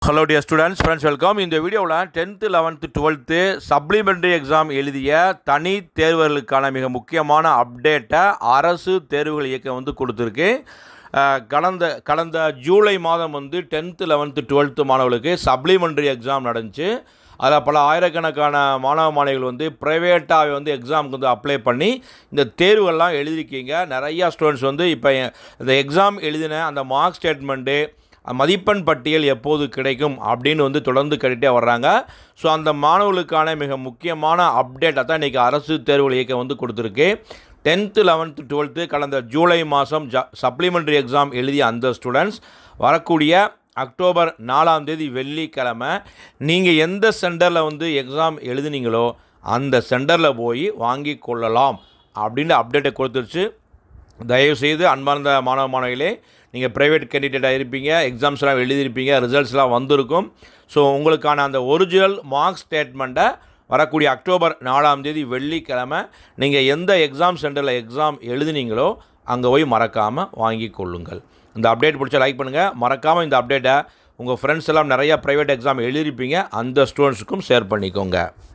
hello dear students friends welcome இந்த வீடியோவில் tenth eleventh twelfth supplementary exam எழுதிய தனி தேர்வுகளுக்கான மிக முக்கியமான அப்டேட்டை அரசு தேர்வுகள் இயக்கம் வந்து கொடுத்துருக்கு அஹ், கடந்த கடந்த ஜூலை மாதம் வந்து டென்த்து லெவன்த்து டுவெல்த்து மாணவர்களுக்கு சப்ளிமெண்ட்ரி எக்ஸாம் நடந்துச்சு அதில் பல ஆயிரக்கணக்கான மாணவ மாணவிகள் வந்து ப்ரைவேட்டாக வந்து எக்ஸாமுக்கு வந்து அப்ளை பண்ணி இந்த தேர்வுகள்லாம் எழுதிருக்கீங்க நிறையா ஸ்டூடெண்ட்ஸ் வந்து இப்போ இந்த எக்ஸாம் எழுதின அந்த மார்க் ஸ்டேட்மெண்ட்டு மதிப்பெண் பட்டியல் எப்போது கிடைக்கும் அப்படின்னு வந்து தொடர்ந்து கேட்டுகிட்டே வர்றாங்க ஸோ அந்த மாணவர்களுக்கான மிக முக்கியமான அப்டேட்டை தான் இன்றைக்கி அரசு தேர்வுகள் இயக்கம் வந்து கொடுத்துருக்கு டென்த்து லெவன்த்து டுவெல்த்து கடந்த ஜூலை மாதம் ஜ சப்ளிமெண்ட்ரி எக்ஸாம் எழுதிய அந்த ஸ்டூடெண்ட்ஸ் வரக்கூடிய அக்டோபர் நாலாம் தேதி வெள்ளிக்கிழமை நீங்கள் எந்த சென்டரில் வந்து எக்ஸாம் எழுதுனீங்களோ அந்த சென்டரில் போய் வாங்கி கொள்ளலாம் அப்படின்ற அப்டேட்டை கொடுத்துருச்சு தயவுசெய்து அன்பார்ந்த மாணவ மாணவிகளே நீங்கள் ப்ரைவேட் கேண்டிடேட்டாக இருப்பீங்க எக்ஸாம்ஸ்லாம் எழுதியிருப்பீங்க ரிசல்ட்ஸ்லாம் வந்திருக்கும் ஸோ உங்களுக்கான அந்த ஒரிஜினல் மார்க் ஸ்டேட்மெண்ட்டை வரக்கூடிய அக்டோபர் நாலாம் தேதி வெள்ளிக்கிழமை நீங்கள் எந்த எக்ஸாம் சென்டரில் எக்ஸாம் எழுதுனீங்களோ அங்கே போய் மறக்காமல் வாங்கி கொள்ளுங்கள் இந்த அப்டேட் பிடிச்சா லைக் பண்ணுங்கள் மறக்காமல் இந்த அப்டேட்டை உங்கள் ஃப்ரெண்ட்ஸ் எல்லாம் நிறையா ப்ரைவேட் எக்ஸாம் எழுதியிருப்பீங்க அந்த ஸ்டூடெண்ட்ஸுக்கும் ஷேர் பண்ணிக்கோங்க